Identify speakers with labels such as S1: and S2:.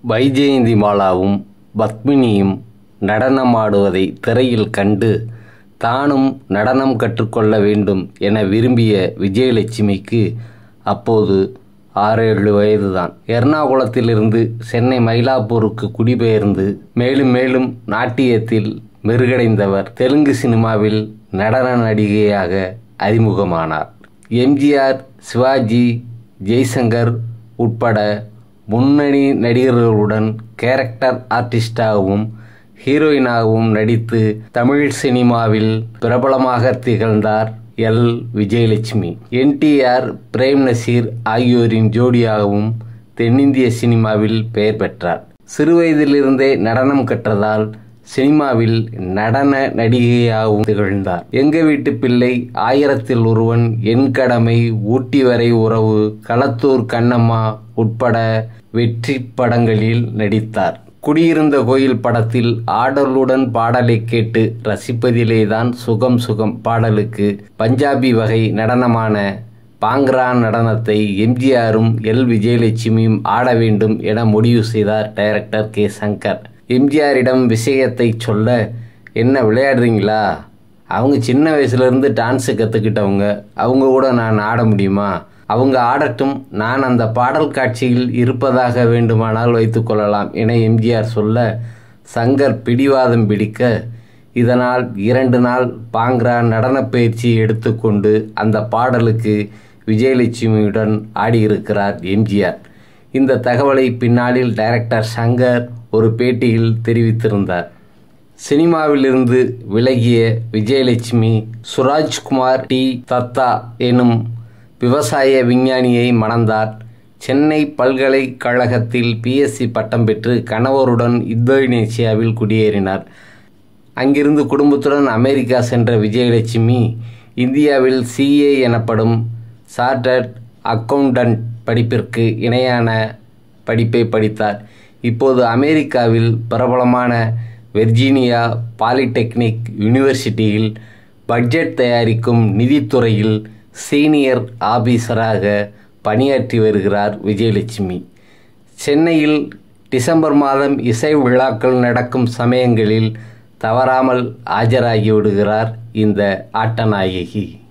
S1: வைஜெயந்தி மாலாவும் பத்மினியும் நடனமாடுவதை திரையில் கண்டு தானும் நடனம் கற்றுக்கொள்ள வேண்டும் என விரும்பிய விஜயலட்சுமிக்கு அப்போது ஆறேழு வயதுதான் எர்ணாகுளத்திலிருந்து சென்னை மயிலாப்பூருக்கு குடிபெயர்ந்து மேலும் மேலும் நாட்டியத்தில் மெருகடைந்தவர் தெலுங்கு சினிமாவில் நடன நடிகையாக அறிமுகமானார் எம்ஜிஆர் சிவாஜி ஜெய்சங்கர் உட்பட முன்னணி நடிகர்களுடன் கேரக்டர் ஆர்டிஸ்டாகவும் ஹீரோயினாகவும் நடித்து தமிழ் சினிமாவில் பிரபலமாக திகழ்ந்தார் எல் விஜயலட்சுமி என்டிஆர் பிரேம் நசீர் ஆகியோரின் ஜோடியாகவும் தென்னிந்திய சினிமாவில் பெயர் பெற்றார் சிறுவயதிலிருந்தே நடனம் கற்றதால் சினிமாவில் நடன நடிகையாகவும் திகழ்ந்தார் எங்க வீட்டு பிள்ளை ஆயிரத்தில் ஒருவன் என் கடமை ஊட்டி வரை உறவு களத்தூர் கண்ணம்மா உட்பட வெற்றி படங்களில் நடித்தார் குடியிருந்த கோயில் படத்தில் ஆடலுடன் பாடலை கேட்டு ரசிப்பதிலேதான் சுகம் சுகம் பாடலுக்கு பஞ்சாபி வகை நடனமான பாங்க்ரா நடனத்தை எம்ஜிஆரும் எல் விஜயலட்சுமியும் ஆட வேண்டும் என முடிவு செய்தார் டைரக்டர் கே சங்கர் எம்ஜிஆரிடம் விஷயத்தை சொல்ல என்ன விளையாடுறீங்களா அவங்க சின்ன வயசுலேருந்து டான்ஸு கற்றுக்கிட்டவங்க அவங்க கூட நான் ஆட முடியுமா அவங்க ஆடட்டும் நான் அந்த பாடல் காட்சியில் இருப்பதாக வேண்டுமானால் வைத்துக்கொள்ளலாம் என எம்ஜிஆர் சொல்ல சங்கர் பிடிவாதம் பிடிக்க இதனால் இரண்டு நாள் பாங்க்ரா நடனப் பயிற்சி எடுத்துக்கொண்டு அந்த பாடலுக்கு விஜயலட்சுமியுடன் ஆடியிருக்கிறார் எம்ஜிஆர் இந்த தகவலை பின்னாளில் டைரக்டர் சங்கர் ஒரு பேட்டியில் தெரிவித்திருந்தார் சினிமாவிலிருந்து விலகிய விஜயலட்சுமி சுராஜ்குமார் டி தத்தா எனும் விவசாய விஞ்ஞானியை மணந்தார் சென்னை பல்கலைக்கழகத்தில் பிஎஸ்சி பட்டம் பெற்று கணவருடன் இந்தோனேசியாவில் குடியேறினார் அங்கிருந்து குடும்பத்துடன் அமெரிக்கா சென்ற விஜயலட்சுமி இந்தியாவில் சிஏ எனப்படும் சார்ட்டர்ட் அக்கவுண்டன்ட் படிப்பிற்கு இணையான படிப்பை படித்தார் இப்போது அமெரிக்காவில் பிரபலமான வெர்ஜீனியா பாலிடெக்னிக் யூனிவர்சிட்டியில் பட்ஜெட் தயாரிக்கும் நிதித்துறையில் சீனியர் ஆபீசராக பணியாற்றி வருகிறார் விஜயலட்சுமி சென்னையில் டிசம்பர் மாதம் இசை விழாக்கள் நடக்கும் சமயங்களில் தவறாமல் ஆஜராகி விடுகிறார் இந்த ஆட்டநாயகி